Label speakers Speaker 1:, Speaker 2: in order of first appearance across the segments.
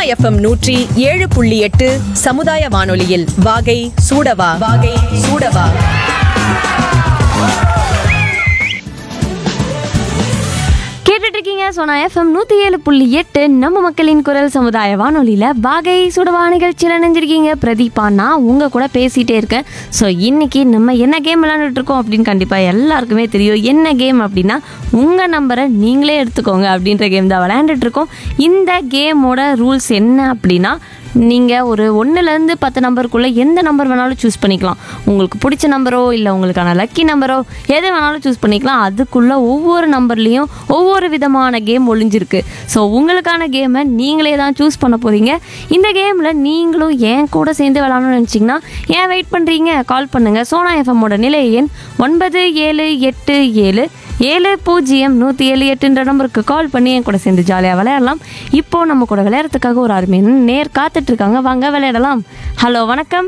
Speaker 1: FM நூற்றி ஏழு புள்ளி எட்டு சமுதாய வானொலியில் வாகை சூடவா வாகை சூடவா
Speaker 2: கேட்டுட்டு இருக்கீங்க சோனா எஃப்எம் நூற்றி ஏழு புள்ளி எட்டு நம்ம மக்களின் குரல் சமுதாய வானொலியில் வாகை சுடவா நிகழ்ச்சியில் நினைஞ்சிருக்கீங்க பிரதீபா நான் உங்கள் கூட பேசிகிட்டே இருக்கேன் ஸோ இன்னைக்கு நம்ம என்ன கேம் விளாண்டுட்டு இருக்கோம் அப்படின்னு கண்டிப்பாக எல்லாருக்குமே தெரியும் என்ன கேம் அப்படின்னா உங்கள் நம்பரை நீங்களே எடுத்துக்கோங்க அப்படின்ற கேம் தான் விளையாண்டுட்டு இருக்கோம் இந்த கேமோட ரூல்ஸ் என்ன அப்படின்னா நீங்கள் ஒரு ஒன்றுலேருந்து பத்து நம்பருக்குள்ளே எந்த நம்பர் வேணாலும் சூஸ் பண்ணிக்கலாம் உங்களுக்கு பிடிச்ச நம்பரோ இல்லை உங்களுக்கான லக்கி நம்பரோ எது வேணாலும் சூஸ் பண்ணிக்கலாம் அதுக்குள்ளே ஒவ்வொரு நம்பர்லேயும் ஒவ்வொரு விதமான கேம் ஒளிஞ்சிருக்கு ஸோ உங்களுக்கான கேமை நீங்களே தான் சூஸ் பண்ண போகிறீங்க இந்த கேமில் நீங்களும் என் கூட சேர்ந்து விளாடணும்னு நினச்சிங்கன்னா ஏன் வெயிட் பண்ணுறீங்க கால் பண்ணுங்கள் சோனா எஃப்எம்மோட நிலை எண் ஒன்பது ஏழு எட்டு ஏழு ஏழு பூஜ்ஜியம் நூற்றி ஏழு எட்டுன்ற நம்பருக்கு கால் பண்ணி என் கூட சேர்ந்து ஜாலியாக விளையாடலாம் இப்போ நம்ம கூட விளையாடுறதுக்காக ஒரு அருமையான நேர் காத்துட்டு இருக்காங்க வாங்க விளையாடலாம் ஹலோ வணக்கம்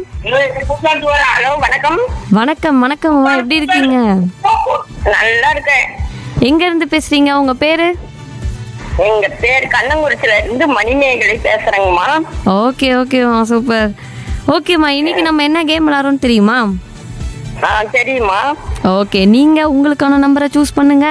Speaker 3: ஹலோ வணக்கம்
Speaker 2: வணக்கம் வணக்கம் அம்மா எப்படி இருக்கீங்க
Speaker 3: நல்லா இருக்கேன்
Speaker 2: எங்க இருந்து பேசுறீங்க உங்க பேரு
Speaker 3: எங்க பேர் கண்ணங்குறிச்சில இருந்து மணிமேகலை பேசுறேங்கம்மா
Speaker 2: ஓகே ஓகேம்மா சூப்பர் ஓகேம்மா இன்னைக்கு நம்ம என்ன கேம் விளாட்றோம் தெரியுமா
Speaker 3: ஆ தெரியுமா
Speaker 2: ஓகே நீங்க உங்களுக்கான நம்பரை சூஸ் பண்ணுங்க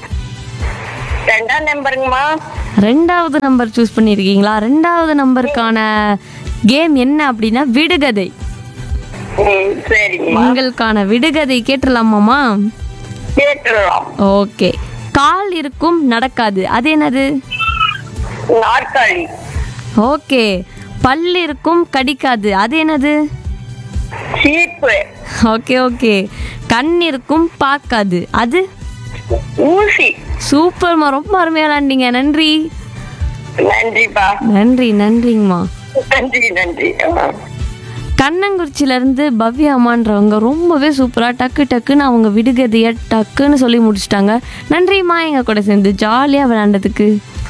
Speaker 3: ரெண்டாம் நம்பருங்கம்மா
Speaker 2: ரெண்டாவது நம்பர் சூஸ் பண்ணியிருக்கீங்களா ரெண்டாவது நம்பருக்கான கேம் என்ன அப்படின்னா விடுகதை
Speaker 3: ம் சரிங்கம்மா
Speaker 2: உங்களுக்கான விடுகதை கேட்டுடலாமாம்மா
Speaker 3: கேட்டுடலாம்
Speaker 2: ஓகே கால் இருக்கும் நடக்காது அது என்னது
Speaker 3: நாற்காலி
Speaker 2: ஓகே பல் இருக்கும் கடிக்காது அது என்னது
Speaker 3: சீப்பு
Speaker 2: ஓகே ஓகே கண் இருக்கும் பார்க்காது அது
Speaker 3: ஊசி
Speaker 2: சூப்பர்மா ரொம்ப அருமையாக விளாண்டீங்க நன்றி
Speaker 3: நன்றிப்பா
Speaker 2: நன்றி நன்றிங்கம்மா
Speaker 3: நன்றி நன்றி ஆ.
Speaker 2: கண்ணங்குறிச்சியிலேருந்து பவ்யா அம்மான்றவங்க ரொம்பவே சூப்பராக டக்கு டக்குன்னு அவங்க விடுகதையை டக்குன்னு சொல்லி முடிச்சிட்டாங்க நன்றிம்மா எங்கள் கூட சேர்ந்து ஜாலியாக விளையாண்டதுக்கு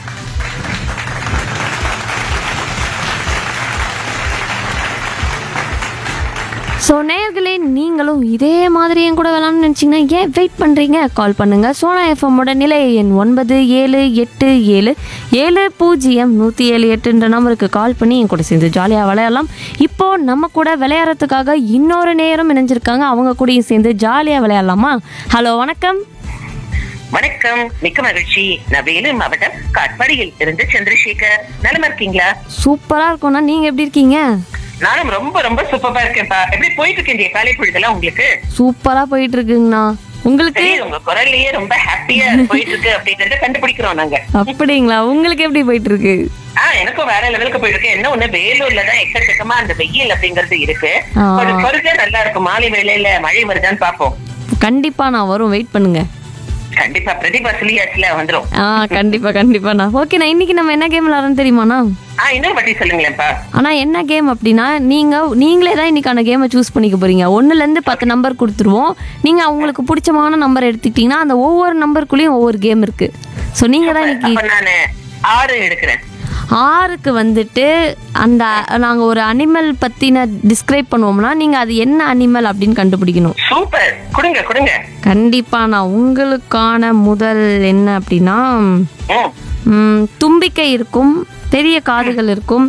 Speaker 2: ஸோ நேர்களே நீங்களும் இதே மாதிரி என் கூட விளாட்னு நினச்சிங்கன்னா ஏன் வெயிட் பண்ணுறீங்க கால் பண்ணுங்கள் சோனா எஃப்எம்மோட நிலைய எண் ஒன்பது ஏழு எட்டு ஏழு ஏழு பூஜ்ஜியம் நூற்றி ஏழு எட்டுன்ற நம்பருக்கு கால் பண்ணி என் கூட சேர்ந்து ஜாலியாக விளையாடலாம் இப்போது நம்ம கூட விளையாடுறதுக்காக இன்னொரு நேரம் இணைஞ்சிருக்காங்க அவங்க கூடயும் சேர்ந்து ஜாலியாக விளையாடலாமா ஹலோ வணக்கம்
Speaker 4: வணக்கம் மிக்க மகிழ்ச்சி நான் வேலூர் மாவட்டம் காட்பாடியில் இருந்து சந்திரசேகர் நலமா இருக்கீங்களா
Speaker 2: சூப்பராக இருக்கும்ண்ணா நீங்கள் எப்படி இருக்கீங்க
Speaker 4: நானும் ரொம்ப ரொம்ப சூப்பரா இருக்கேன்ப்பா எப்படி போயிட்டு இருக்கு இந்த காலை பொழுதெல்லாம் உங்களுக்கு
Speaker 2: சூப்பராக போயிட்டு இருக்குங்கண்ணா உங்களுக்கு
Speaker 4: சரி உங்க குரல்லயே ரொம்ப ஹாப்பியா போயிட்டு இருக்கு அப்படிங்கறத கண்டுபிடிக்கிறோம் நாங்க
Speaker 2: அப்படிங்களா உங்களுக்கு எப்படி போயிட்டு இருக்கு
Speaker 4: ஆஹ் எனக்கும் வேற லெவலுக்கு போயிருக்கு என்ன ஒண்ணு வேலூர்ல தான் எக்கச்சக்கமா அந்த வெயில் அப்படிங்கறது இருக்கு
Speaker 2: ஆ.
Speaker 4: கொஞ்சம் பொறுக்க நல்லா இருக்கும் மாலை வேளையில மழை வருதான்னு பாப்போம்
Speaker 2: கண்டிப்பாக நான் வரும் வெயிட் பண்ணுங்க
Speaker 4: கண்டிப்பா பிரதிபா சொல்லியாச்சுல வந்துரும்
Speaker 2: ஆ கண்டிப்பா கண்டிப்பாண்ணா ஓகேண்ணா இன்னைக்கு நம்ம என்ன கேம் விளாட்றோம் தெரியுமாண்ணா
Speaker 4: ஆஹ் இன்னொரு வாட்டி சொல்லுங்களேன்ப்பா
Speaker 2: ஆனா என்ன கேம் அப்படின்னா நீங்க நீங்களே தான் இன்னைக்கான கேமை சூஸ் பண்ணிக்க போறீங்க ஒண்ணுல இருந்து பத்து நம்பர் கொடுத்துருவோம் நீங்க அவங்களுக்கு பிடிச்சமான நம்பர் எடுத்துக்கிட்டீங்கன்னா அந்த ஒவ்வொரு நம்பருக்குள்ளேயும் ஒவ்வொரு கேம் இருக்கு ஸோ நீங்க தான் இன்னைக்கு
Speaker 4: அப்ப நானு ஆறு எடுக்கிறேன்
Speaker 2: ஆறுக்கு வந்துட்டு அந்த நாங்க ஒரு அனிமல் பத்தின டிஸ்கிரைப் பண்ணுவோம்னா நீங்க அது என்ன அனிமல் அப்படின்னு கண்டுபிடிக்கணும்
Speaker 4: சூப்பர் கொடுங்க கொடுங்க
Speaker 2: கண்டிப்பா நான் உங்களுக்கான முதல் என்ன அப்படின்னா
Speaker 4: ம்
Speaker 2: ம், தும்பிக்கை இருக்கும் பெரிய காதுகள் இருக்கும்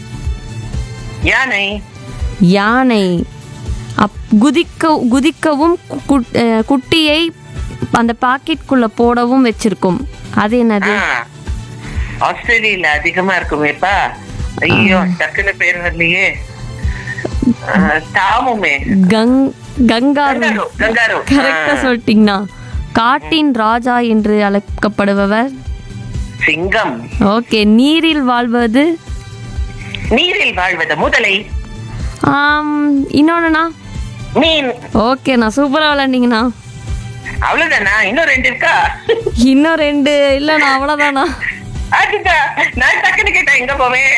Speaker 4: யானை
Speaker 2: யானை அப் குதிக்க குதிக்கவும் கு- குட்- அஹ், குட்டியை அந்த பாக்கெட்குள்ள போடவும் வச்சிருக்கும் அது என்னது
Speaker 4: ஆ, ஆஸ்திரேலியால அதிகமா இருக்குமேப்பா ஐயோ டக்குன்னு பேர் வரலையே ஆ, தாமுமே
Speaker 2: கங் கங்காரு
Speaker 4: கங்காரு கங்காரு
Speaker 2: கரெக்டா
Speaker 4: ஆ,
Speaker 2: சொல்லிட்டீங்கண்ணா காட்டின் ராஜா என்று அழைக்கப்படுபவர்
Speaker 4: சிங்கம்
Speaker 2: ஓகே நீரில் வாழ்வது
Speaker 4: நீரில் வாழ்வது முதலை
Speaker 2: ஆம், இன்னொன்னுண்ணா
Speaker 4: மீன்
Speaker 2: ஓகேண்ணா சூப்பரா விளாண்டீங்கண்ணா
Speaker 4: அவ்வளவுதானா இன்னும் ரெண்டு இருக்கா
Speaker 2: இன்னும் ரெண்டு இல்லைண்ணா அவ்வளோதாண்ணா
Speaker 4: அதுதான் நான் டக்குன்னு கேட்டேன் எங்க போவேன்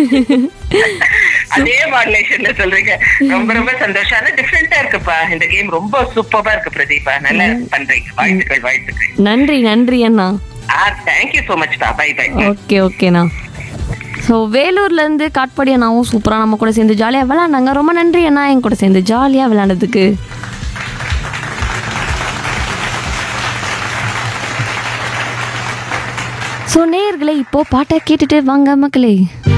Speaker 4: அதே மாடுலேஷன்ல சொல்றீங்க ரொம்ப ரொம்ப சந்தோஷம் ஆனா டிஃப்ரெண்டா இருக்குப்பா இந்த கேம் ரொம்ப சூப்பரா இருக்கு பிரதீபா நல்லா பண்றீங்க வாழ்த்துக்கள் வாழ்த்துக்கள்
Speaker 2: நன்றி நன்றி அண்ணா
Speaker 4: ஆ தேங்க்யூ சோ மச் பா பை பை
Speaker 2: ஓகே ஓகேண்ணா ஸோ வேலூர்லேருந்து காட்பாடி அண்ணாவும் சூப்பராக நம்ம கூட சேர்ந்து ஜாலியாக விளாண்டாங்க ரொம்ப நன்றி அண்ணா என் கூட சேர்ந்து ஜாலியாக விளாண்டதுக்கு ஸோ நேயர்களே இப்போ பாட்டை கேட்டுட்டு வாங்க மக்களே